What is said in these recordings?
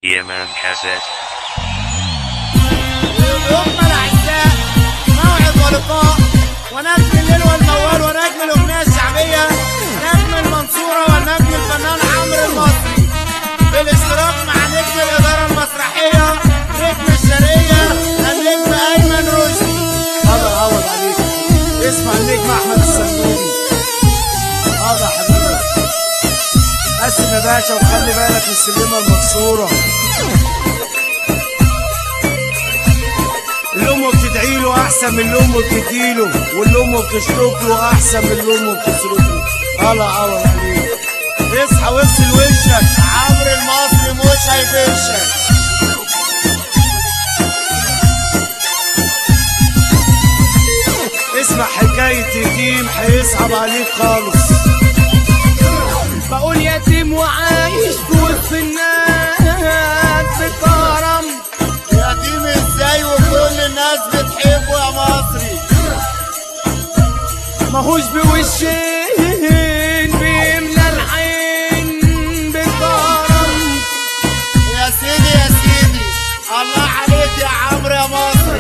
Yemen Cassette. هم الأعزاء موعد ولقاء ونجم الليل والنوار ونجم الأغنية الشعبية نجم المنصورة ونجم الفنان عمرو المصري بالاشتراك مع نجم الإدارة المسرحية نجم الشرقية النجم أيمن رشدي هذا عوض عليك اسمع النجم أحمد السندومي هذا حبيبي قسم يا باشا وخلي بالك من السلمة المكسورة اللي امه بتدعي له احسن من اللي امه بتديله واللي امه بتشرب له احسن من اللي امه بتصرف له هلا عوض عليك اصحى واغسل وشك عمرو المصري مش هيغشك اسمع حكاية يتيم هيصعب عليك خالص بقول يتيم وعايش في وسط الناس بكرم يتيم ازاي وكل الناس بتحبه يا مصري ماهوش بوشين بيملى العين بكرم يا سيدي يا سيدي الله عليك يا عمرو يا مصري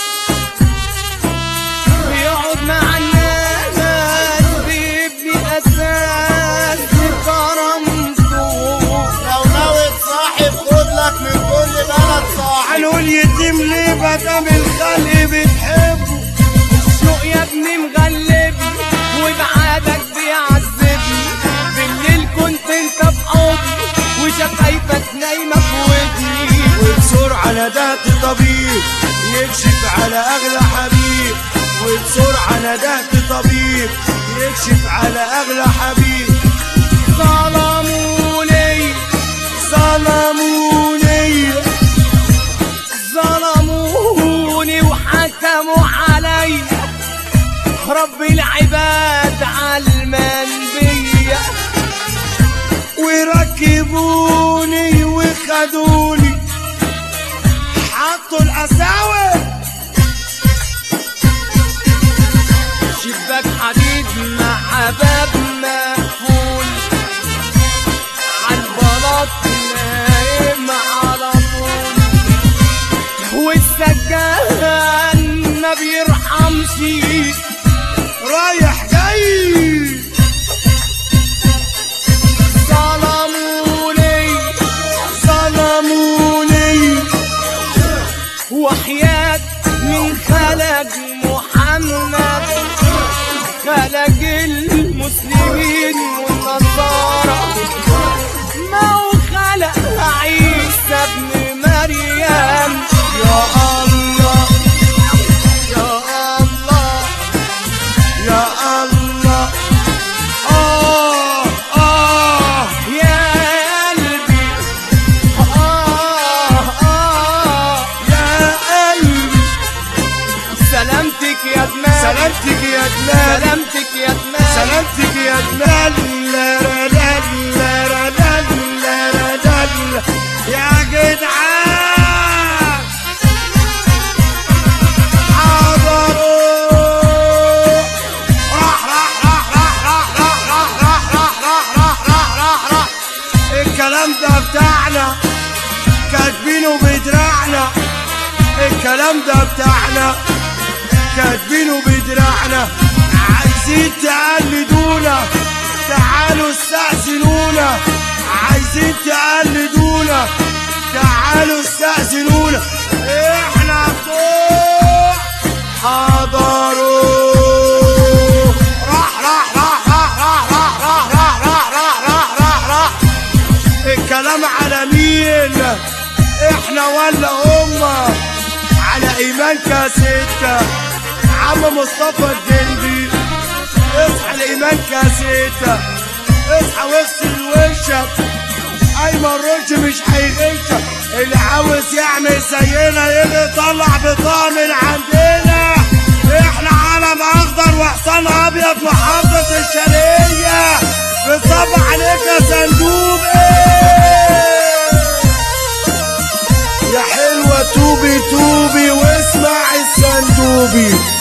بيقعد مع الناس بيبني اساس بكرمته لو ناوي تصاحب خد لك من كل بلد صاحب هنقول يتيم ليه مدام الخلق بتحبه الشوق يا ابني مغلبني وبعادك بيعذبني بالليل كنت انت في حضني وشفايفك نايمه في ودني وبسرعة ندهت طبيب يكشف على أغلى حبيب وبسرعة ندهت طبيب يكشف على أغلى حبيب ظلموني ظلموني ظلموني وحكموا علي رب العباد علمان بيا وركبوني وخدوني حطوا القساوة شباك حديد مع باب مقفول عالبلاط نايم على طول والسجان ما بيرحمش رايح جاي ظلموني ظلموني وحياة من خلق محمد خلق المسلمين والنصارى ما هو خلق عيسى ابن مريم يا الله يا الله يا الله آه آه يا قلبي آه آه يا قلبي سلامتك يا دماغ سلامتك يا جمال سلامتك يا دماغ سلامتك يا جمال لا لا لا لا لا لا لا لا يا جدعان حضروا راح راح راح راح راح راح راح راح راح راح راح راح راح الكلام ده بتاعنا كاتبينه بدراعنا الكلام ده بتاعنا كاتبينه بدراعنا عايزين تقلدونا تعالوا استأذنونا عايزين تقلدونا تعالوا استأذنونا احنا بتوع حضروا راح راح راح راح راح راح راح راح راح راح راح راح راح الكلام على مين احنا ولا هما على ايمان كاسيتا عم مصطفى الجندي اصحى الايمان كاسيتا اصحى واغسل وشك ايمن رشد مش هيغشك اللي عاوز يعمل زينا يجي يطلع بطاقه من عندنا احنا علم اخضر وحصان ابيض محافظه الشرقيه بنصب عليك يا صندوق ايه يا حلوة توبي توبي واسمع الصندوبي